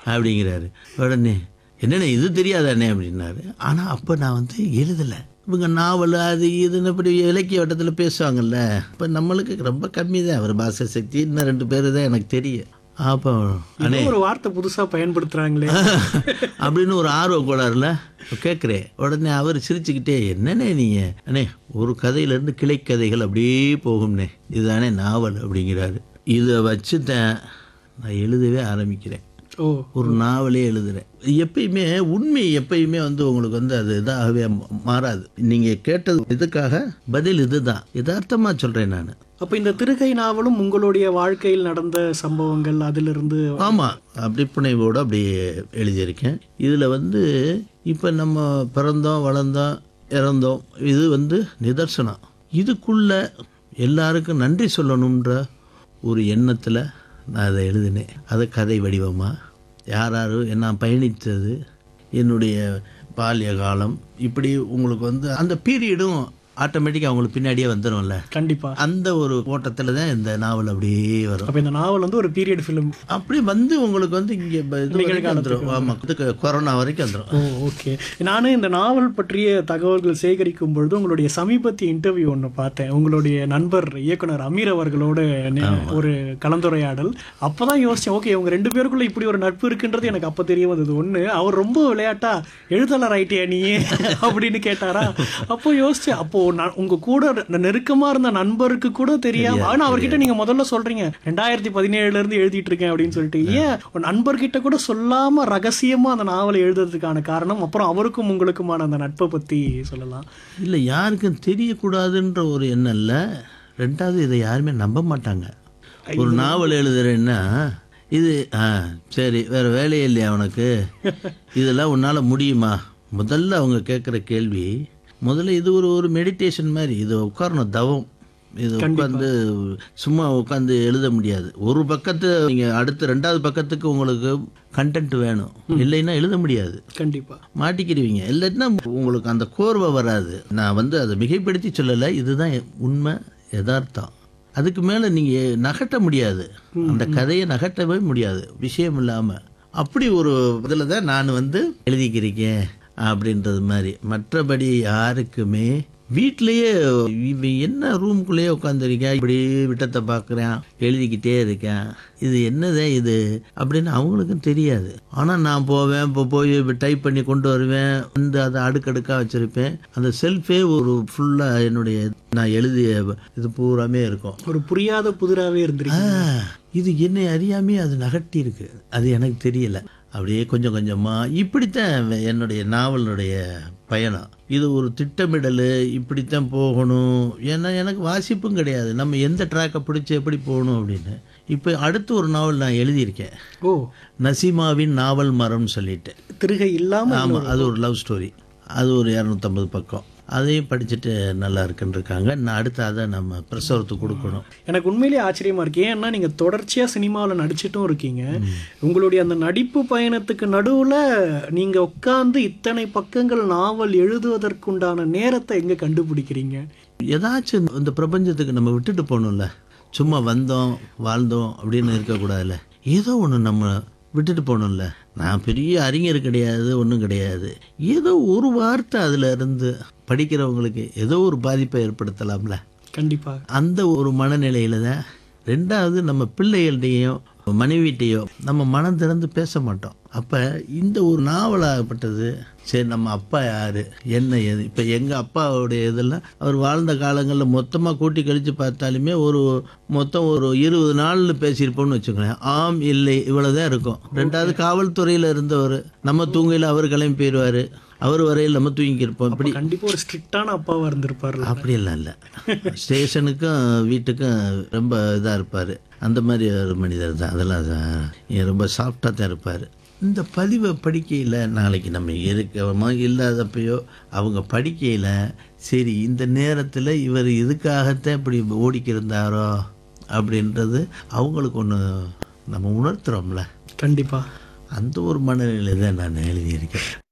அப்படிங்கிறாரு உடனே என்னண்ணே இது தெரியாதானே அப்படின்னாரு ஆனால் அப்போ நான் வந்து எழுதலை இவங்க நாவல் அது இதுன்னு இப்படி இலக்கிய வட்டத்தில் பேசுவாங்கல்ல இப்போ நம்மளுக்கு ரொம்ப கம்மி தான் ஒரு பாஷை சக்தி இன்னும் ரெண்டு பேர் தான் எனக்கு தெரியும் அப்போ ஏதோ ஒரு வார்த்தை புதுசா பயன்படுத்துறாங்களே அப்படின்னு ஒரு ஆர்வம் கோளாறுல கேட்குறேன் உடனே அவர் சிரிச்சுக்கிட்டே என்னண்ணே நீங்கள் அண்ணே ஒரு கதையிலேருந்து கிளைக்கதைகள் அப்படியே போகும்னே இதுதானே நாவல் அப்படிங்கிறாரு இதை வச்சு தான் நான் எழுதவே ஆரம்பிக்கிறேன் ஓ ஒரு நாவலே எழுதுறேன் எப்பயுமே உண்மை எப்பயுமே வந்து உங்களுக்கு வந்து அது இதாகவே மாறாது நீங்கள் கேட்டது இதுக்காக பதில் இதுதான் யதார்த்தமாக சொல்கிறேன் நான் அப்ப இந்த திருகை நாவலும் உங்களுடைய வாழ்க்கையில் நடந்த சம்பவங்கள் அதிலிருந்து ஆமாம் அப்படி புனைவோடு அப்படி எழுதியிருக்கேன் இதில் வந்து இப்போ நம்ம பிறந்தோம் வளர்ந்தோம் இறந்தோம் இது வந்து நிதர்சனம் இதுக்குள்ள எல்லாருக்கும் நன்றி சொல்லணுன்ற ஒரு எண்ணத்தில் நான் அதை எழுதினேன் அதை கதை வடிவமாக யார் யார் நான் பயணித்தது என்னுடைய பால்ய காலம் இப்படி உங்களுக்கு வந்து அந்த பீரியடும் ஆட்டோமேட்டிக்காக அவங்களுக்கு பின்னாடியே வந்துடும்ல கண்டிப்பா அந்த ஒரு ஓட்டத்தில் தான் இந்த நாவல் அப்படியே வரும் அப்ப இந்த நாவல் வந்து ஒரு பீரியட் ஃபிலிம் அப்படி வந்து உங்களுக்கு வந்து இங்கே இது வரைக்கும் வந்துடும் ஆமாம் இதுக்கு கொரோனா வரைக்கும் வந்துடும் ஓ ஓகே நானும் இந்த நாவல் பற்றிய தகவல்கள் சேகரிக்கும் பொழுது உங்களுடைய சமீபத்திய இன்டர்வியூ ஒன்று பார்த்தேன் உங்களுடைய நண்பர் இயக்குனர் அமீர் அவர்களோட நே- ஒரு கலந்துரையாடல் அப்பதான் யோசிச்சேன் ஓகே இவங்க ரெண்டு பேருக்குள்ள இப்படி ஒரு நட்பு இருக்குன்றது எனக்கு அப்ப தெரிய வந்தது ஒண்ணு அவர் ரொம்ப விளையாட்டா எழுத்தாளர் ஆயிட்டியா நீ அப்படின்னு கேட்டாரா அப்போ யோசிச்சேன் அப்போ நான் உங்க கூட ந- நெருக்கமா இருந்த நண்பருக்கு கூட தெரியாம ஆனா அவர்கிட்ட நீங்க முதல்ல சொல்றீங்க ரெண்டாயிரத்தி பதினேழுல இருந்து எழுதிட்டு இருக்கேன் அப்படின்னு சொல்லிட்டு ஏன் உன் நண்பர்கிட்ட கூட சொல்லாம ரகசியமா அந்த நாவலை எழுதுறதுக்கான காரணம் அப்புறம் அவருக்கும் உங்களுக்குமான அந்த நட்பை பத்தி சொல்லலாம் இல்லை யாருக்கும் தெரியக்கூடாதுன்ற ஒரு எண்ணம் இல்லை ரெண்டாவது இதை யாருமே நம்ப மாட்டாங்க ஒரு நாவல் எழுதுறேன்னா இது ஆ சரி வேற வேலையே இல்லையா உனக்கு இதெல்லாம் உன்னால் முடியுமா முதல்ல அவங்க கேட்குற கேள்வி முதல்ல இது ஒரு ஒரு மெடிடேஷன் மாதிரி இது உட்காரணும் தவம் இது உட்காந்து சும்மா உட்காந்து எழுத முடியாது ஒரு பக்கத்து நீங்கள் அடுத்த ரெண்டாவது பக்கத்துக்கு உங்களுக்கு கண்டென்ட் வேணும் இல்லைன்னா எழுத முடியாது கண்டிப்பா மாட்டிக்கிடுவீங்க இல்லாட்டினா உங்களுக்கு அந்த கோர்வை வராது நான் வந்து அதை மிகைப்படுத்தி சொல்லலை இதுதான் உண்மை யதார்த்தம் அதுக்கு மேலே நீங்கள் நகட்ட முடியாது அந்த கதையை நகட்டவே முடியாது விஷயம் இல்லாமல் அப்படி ஒரு இதில் தான் நான் வந்து எழுதிக்கிறீங்க அப்படின்றது மாதிரி மற்றபடி யாருக்குமே வீட்டிலேயே இவன் என்ன ரூம்குள்ளேயே உட்காந்துருக்கேன் இப்படி விட்டத்தை பார்க்குறேன் எழுதிக்கிட்டே இருக்கேன் இது என்னதே இது அப்படின்னு அவங்களுக்கும் தெரியாது ஆனால் நான் போவேன் இப்போ போய் டைப் பண்ணி கொண்டு வருவேன் வந்து அதை அடுக்கடுக்காக வச்சுருப்பேன் அந்த செல்ஃபே ஒரு ஃபுல்லாக என்னுடைய நான் எழுதிய இது பூராமே இருக்கும் ஒரு புரியாத புதிராவே இருந்திருக்கு ஆ, இது என்னை அறியாமே அது நகட்டி இருக்கு அது எனக்கு தெரியல அப்படியே கொஞ்சம் கொஞ்சமாக இப்படித்தான் என்னுடைய நாவலுடைய பயணம் இது ஒரு திட்டமிடல் இப்படித்தான் போகணும் ஏன்னா எனக்கு வாசிப்பும் கிடையாது நம்ம எந்த ட்ராக்கை பிடிச்சி எப்படி போகணும் அப்படின்னு இப்போ அடுத்து ஒரு நாவல் நான் எழுதியிருக்கேன் ஓ நசீமாவின் நாவல் மரம்னு சொல்லிட்டு திருகை இல்லாம ஆமாம் அது ஒரு லவ் ஸ்டோரி அது ஒரு இரநூத்தம்பது பக்கம் அதையும் படிச்சுட்டு நல்லா இருக்குன்னு இருக்காங்க நான் அடுத்து அதை நம்ம பிரசவத்துக்கு கொடுக்கணும் எனக்கு உண்மையிலேயே ஆச்சரியமா இருக்கு ஏன்னா நீங்க தொடர்ச்சியா சினிமாவில் நடிச்சிட்டும் இருக்கீங்க உங்களுடைய அந்த நடிப்பு பயணத்துக்கு நடுவுல நீங்க உட்கார்ந்து இத்தனை பக்கங்கள் நாவல் எழுதுவதற்குண்டான நேரத்தை எங்க கண்டுபிடிக்கிறீங்க ஏதாச்சும் இந்த பிரபஞ்சத்துக்கு நம்ம விட்டுட்டு போகணும்ல சும்மா வந்தோம் வாழ்ந்தோம் அப்படின்னு இருக்கக்கூடாதுல்ல ஏதோ ஒன்று நம்ம விட்டுட்டு போகணும்ல நான் பெரிய அறிஞர் கிடையாது ஒன்றும் கிடையாது ஏதோ ஒரு வார்த்தை அதில் இருந்து படிக்கிறவங்களுக்கு ஏதோ ஒரு பாதிப்பை ஏற்படுத்தலாம்ல கண்டிப்பா அந்த ஒரு மனநிலையில தான் ரெண்டாவது நம்ம பிள்ளைகள்கிட்டையும் மனைவிட்டையோ நம்ம மனம் திறந்து பேச மாட்டோம் அப்போ இந்த ஒரு நாவலாகப்பட்டது சரி நம்ம அப்பா யார் என்ன ஏது இப்போ எங்கள் அப்பாவுடைய இதெல்லாம் அவர் வாழ்ந்த காலங்களில் மொத்தமாக கூட்டி கழித்து பார்த்தாலுமே ஒரு மொத்தம் ஒரு இருபது நாள்னு பேசியிருப்போம்னு வச்சுக்கோங்களேன் ஆம் இல்லை இவ்வளோதான் இருக்கும் ரெண்டாவது காவல்துறையில் இருந்தவர் நம்ம தூங்கையில் அவர் கிளம்பி போயிடுவார் அவர் வரையில் நம்ம தூங்கியிருப்போம் இப்படி கண்டிப்பா ஒரு ஸ்ட்ரிக்டான அப்பாவா இருந்திருப்பார்ல அப்படியெல்லாம் இல்லை ஸ்டேஷனுக்கும் வீட்டுக்கும் ரொம்ப இதாக இருப்பார் அந்த மாதிரி ஒரு மனிதர் தான் அதெல்லாம் தான் ரொம்ப சாஃப்டாக தான் இருப்பார் இந்த பதிவை படிக்கையில் நாளைக்கு நம்ம இருக்கமா இல்லாதப்பையோ அவங்க படிக்கையில் சரி இந்த நேரத்தில் இவர் இதுக்காகத்தான் இப்படி ஓடிக்கிருந்தாரோ அப்படின்றது அவங்களுக்கு ஒன்று நம்ம உணர்த்துறோம்ல கண்டிப்பா அந்த ஒரு மனநிலை தான் நான் எழுதியிருக்கேன்